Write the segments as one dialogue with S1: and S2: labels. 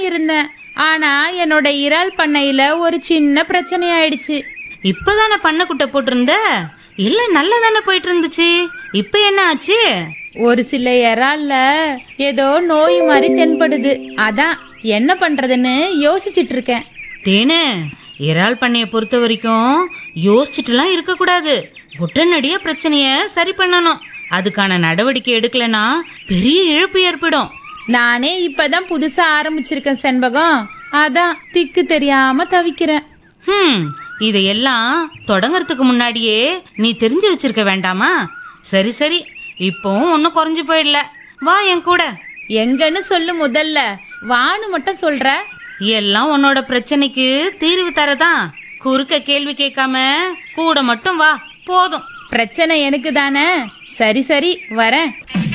S1: இருந்தேன் ஆனா என்னோட இறால் பண்ணையில ஒரு சின்ன பிரச்சனை ஆயிடுச்சு
S2: இப்பதானே பண்ணை குட்டை போட்டிருந்த எல்லாம் நல்லா தானே போயிட்டு இருந்துச்சு இப்ப என்ன ஆச்சு
S1: ஒரு சில இறால்ல ஏதோ நோய் மாதிரி தென்படுது அதான் என்ன பண்றதுன்னு யோசிச்சிட்டு இருக்கேன்
S2: தேனு இறால் பண்ணைய பொறுத்த வரைக்கும் யோசிச்சுட்டுலாம் இருக்கக்கூடாது உடனடியா பிரச்சனைய சரி பண்ணணும் அதுக்கான நடவடிக்கை எடுக்கலைன்னா பெரிய இழப்பு ஏற்படும்
S1: நானே இப்பதான் புதுசா ஆரம்பிச்சிருக்கேன் செண்பகம் அதான் திக்கு தெரியாம தவிக்கிறேன்
S2: ஹம் இதையெல்லாம் தொடங்கறதுக்கு முன்னாடியே நீ தெரிஞ்சு வச்சிருக்க வேண்டாமா சரி சரி இப்போவும் ஒன்றும் குறைஞ்சு போயிடல வா என் கூட
S1: எங்கன்னு சொல்லு முதல்ல வான்னு மட்டும் சொல்ற
S2: எல்லாம் உன்னோட பிரச்சனைக்கு தீர்வு தரதான் குறுக்க கேள்வி கேட்காம கூட மட்டும் வா போதும்
S1: பிரச்சனை எனக்கு தானே சரி சரி வரேன்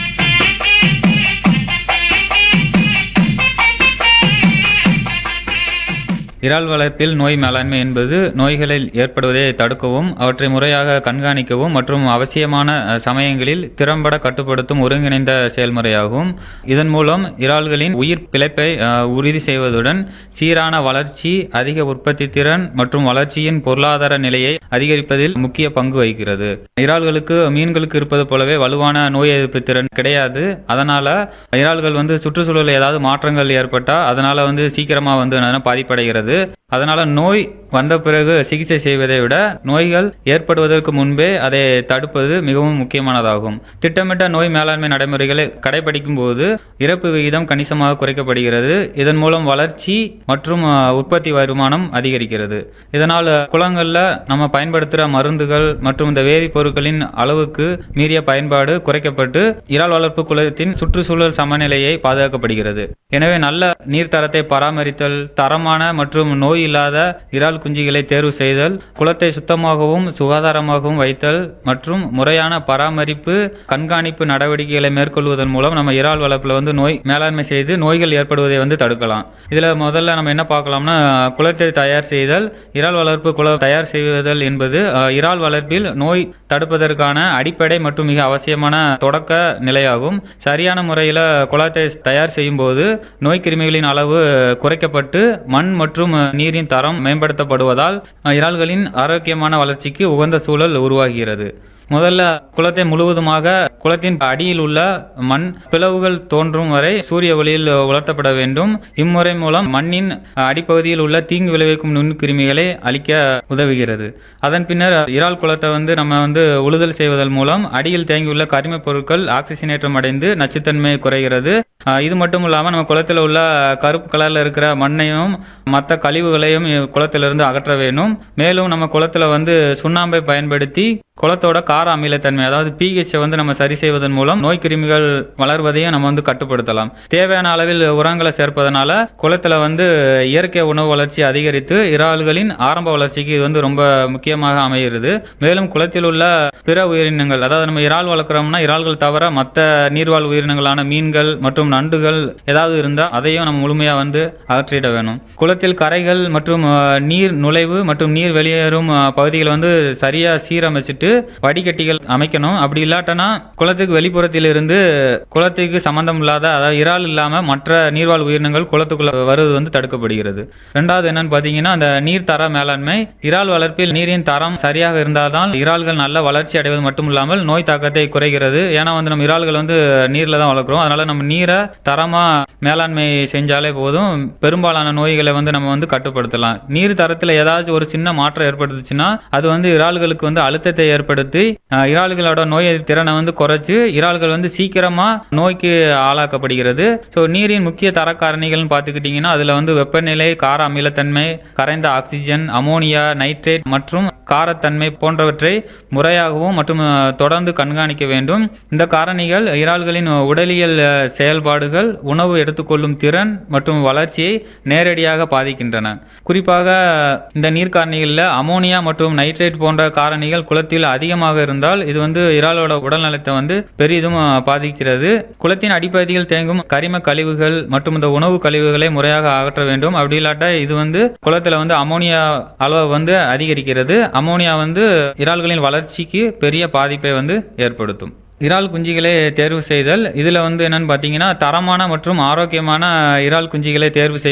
S3: இறால் வளர்ப்பில் நோய் மேலாண்மை என்பது நோய்களில் ஏற்படுவதை தடுக்கவும் அவற்றை முறையாக கண்காணிக்கவும் மற்றும் அவசியமான அஹ், சமயங்களில் திறம்பட கட்டுப்படுத்தும் ஒருங்கிணைந்த செயல்முறையாகும் இதன் மூலம் இறால்களின் உயிர் பிழைப்பை அஹ், உறுதி செய்வதுடன் சீரான வளர்ச்சி அதிக உற்பத்தி திறன் மற்றும் வளர்ச்சியின் பொருளாதார நிலையை அதிகரிப்பதில் முக்கிய பங்கு வகிக்கிறது இறால்களுக்கு மீன்களுக்கு இருப்பது போலவே வலுவான நோய் எதிர்ப்பு திறன் கிடையாது அதனால இறால்கள் வந்து சுற்றுச்சூழலில் ஏதாவது மாற்றங்கள் ஏற்பட்டா அதனால வந்து சீக்கிரமா வந்து என்னன்னா பாதிப்படைகிறது அதனால நோய் வந்த பிறகு சிகிச்சை செய்வதை விட நோய்கள் ஏற்படுவதற்கு முன்பே அதை தடுப்பது மிகவும் முக்கியமானதாகும் திட்டமிட்ட நோய் மேலாண்மை நடைமுறைகளை கடைபிடிக்கும் போது இறப்பு விகிதம் கணிசமாக குறைக்கப்படுகிறது இதன் மூலம் வளர்ச்சி மற்றும் அஹ், உற்பத்தி வருமானம் அதிகரிக்கிறது இதனால் அஹ், குளங்கள்ல நம்ம பயன்படுத்துகிற மருந்துகள் மற்றும் இந்த வேதிப்பொருட்களின் அளவுக்கு மீறிய பயன்பாடு குறைக்கப்பட்டு இறால் வளர்ப்பு குளத்தின் சுற்றுச்சூழல் சமநிலையை பாதுகாக்கப்படுகிறது எனவே நல்ல நீர்த்தரத்தை பராமரித்தல் தரமான மற்றும் நோய் இல்லாத இறால் குஞ்சுகளை தேர்வு செய்தல் குளத்தை சுத்தமாகவும் சுகாதாரமாகவும் வைத்தல் மற்றும் முறையான பராமரிப்பு கண்காணிப்பு நடவடிக்கைகளை மேற்கொள்வதன் மூலம் நம்ம இறால் வளர்ப்புல வந்து நோய் மேலாண்மை செய்து நோய்கள் ஏற்படுவதை வந்து தடுக்கலாம் இதுல முதல்ல நம்ம என்ன பார்க்கலாம்னா குளத்தை தயார் செய்தல் இறால் வளர்ப்பு குளம் தயார் செய்வதல் என்பது அஹ், இறால் வளர்ப்பில் நோய் தடுப்பதற்கான அடிப்படை மற்றும் மிக அவசியமான தொடக்க நிலையாகும் சரியான முறையில் குளத்தை தயார் செய்யும் போது நோய் கிருமிகளின் அளவு குறைக்கப்பட்டு மண் மற்றும் நீரின் தரம் மேம்படுத்தப்படுவதால் அஹ், இறால்களின் ஆரோக்கியமான வளர்ச்சிக்கு உகந்த சூழல் உருவாகிறது முதல்ல குளத்தை முழுவதுமாக குளத்தின் அடியில் உள்ள மண் பிளவுகள் தோன்றும் வரை சூரிய ஒளியில் உலர்த்தப்பட வேண்டும் இம்முறை மூலம் மண்ணின் அடிப்பகுதியில் உள்ள தீங்கு விளைவிக்கும் நுண்கிருமிகளை அழிக்க உதவுகிறது அதன் பின்னர் இறால் குளத்தை வந்து நம்ம வந்து உழுதல் செய்வதன் மூலம் அடியில் தேங்கியுள்ள கரிமப் பொருட்கள் ஆக்சிஜனேற்றம் அடைந்து நச்சுத்தன்மை குறைகிறது அஹ் இது மட்டும் இல்லாமல் நம்ம குளத்தில் உள்ள கருப்பு கலர்ல இருக்கிற மண்ணையும் மற்ற கழிவுகளையும் குளத்திலிருந்து அகற்ற வேண்டும் மேலும் நம்ம குளத்துல வந்து சுண்ணாம்பை பயன்படுத்தி குளத்தோட கார அமிலத்தன்மை அதாவது பிஹெச்சை வந்து நம்ம சரி செய்வதன் மூலம் நோய் கிருமிகள் வளர்வதையும் நம்ம வந்து கட்டுப்படுத்தலாம் தேவையான அளவில் உரங்களை சேர்ப்பதனால குளத்துல வந்து இயற்கை உணவு வளர்ச்சி அதிகரித்து இறால்களின் ஆரம்ப வளர்ச்சிக்கு இது வந்து ரொம்ப முக்கியமாக அமைகிறது மேலும் குளத்தில் உள்ள பிற உயிரினங்கள் அதாவது நம்ம இறால் வளர்க்குறோம்னா இறால்கள் தவிர மற்ற நீர்வாழ் உயிரினங்களான மீன்கள் மற்றும் நண்டுகள் ஏதாவது இருந்தா அதையும் நம்ம முழுமையா வந்து அகற்றிட வேணும் குளத்தில் கரைகள் மற்றும் அஹ், நீர் நுழைவு மற்றும் நீர் வெளியேறும் அஹ், பகுதிகளை வந்து சரியா சீரமைச்சிட்டு வடிகட்டிகள் அமைக்கணும் அப்படி இல்லாட்டனா குளத்துக்கு வெளிப்புறத்தில் இருந்து குளத்துக்கு சம்பந்தம் இல்லாத அதாவது இறால் இல்லாம மற்ற நீர்வாழ் உயிரினங்கள் குளத்துக்குள்ள வருவது வந்து தடுக்கப்படுகிறது ரெண்டாவது என்னன்னு பாத்தீங்கன்னா அந்த நீர் தர மேலாண்மை இறால் வளர்ப்பில் நீரின் தரம் சரியாக இருந்தால்தான் இறால்கள் நல்ல வளர்ச்சி அடைவது மட்டும் இல்லாமல் நோய் தாக்கத்தை குறைகிறது ஏன்னா வந்து நம்ம இறால்கள் வந்து நீர்ல தான் வளர்க்குறோம் அதனால நம்ம நீரை தரமா மேலாண்மை செஞ்சாலே போதும் பெரும்பாலான நோய்களை வந்து நம்ம வந்து கட்டுப்படுத்தலாம் நீர் தரத்தில் ஏதாச்சும் ஒரு சின்ன மாற்றம் ஏற்படுத்துச்சுன்னா அது வந்து இறால்களுக்கு வந்து அழுத்தத்தை ஏற்படுத்தி அஹ், இறால்களோட நோய் எதிர்ப்பு திறனை வந்து குறைச்சு இறால்கள் வந்து சீக்கிரமா நோய்க்கு ஆளாக்கப்படுகிறது ஸோ நீரின் முக்கிய தர காரணிகள்னு பார்த்துக்கிட்டிங்கன்னா அதில் வந்து வெப்பநிலை கார அமிலத்தன்மை கரைந்த ஆக்சிஜன் அமோனியா நைட்ரேட் மற்றும் காரத்தன்மை போன்றவற்றை முறையாகவும் மற்றும் அஹ், தொடர்ந்து கண்காணிக்க வேண்டும் இந்த காரணிகள் இறால்களின் உடலியல் அஹ், செயல்பாடுகள் உணவு எடுத்துக்கொள்ளும் திறன் மற்றும் வளர்ச்சியை நேரடியாக பாதிக்கின்றன குறிப்பாக இந்த நீர் காரணிகளில் அமோனியா மற்றும் நைட்ரேட் போன்ற காரணிகள் குளத்தில் அதிகமாக இருந்தால் இது வந்து இறாலோட உடல் நலத்தை வந்து பெரிதும் அஹ், பாதிக்கிறது குளத்தின் அடிப்பகுதியில் தேங்கும் கரிம கழிவுகள் மற்றும் இந்த உணவு கழிவுகளை முறையாக அகற்ற வேண்டும் அப்படி இல்லாட்டா இது வந்து குளத்துல வந்து அமோனியா அளவு வந்து அதிகரிக்கிறது அமோனியா வந்து இறால்களின் வளர்ச்சிக்கு பெரிய பாதிப்பை வந்து ஏற்படுத்தும் இறால் குஞ்சுகளை தேர்வு செய்தல் இதுல வந்து என்னன்னு பாத்தீங்கன்னா தரமான மற்றும் ஆரோக்கியமான இறால் குஞ்சுகளை தேர்வு செய்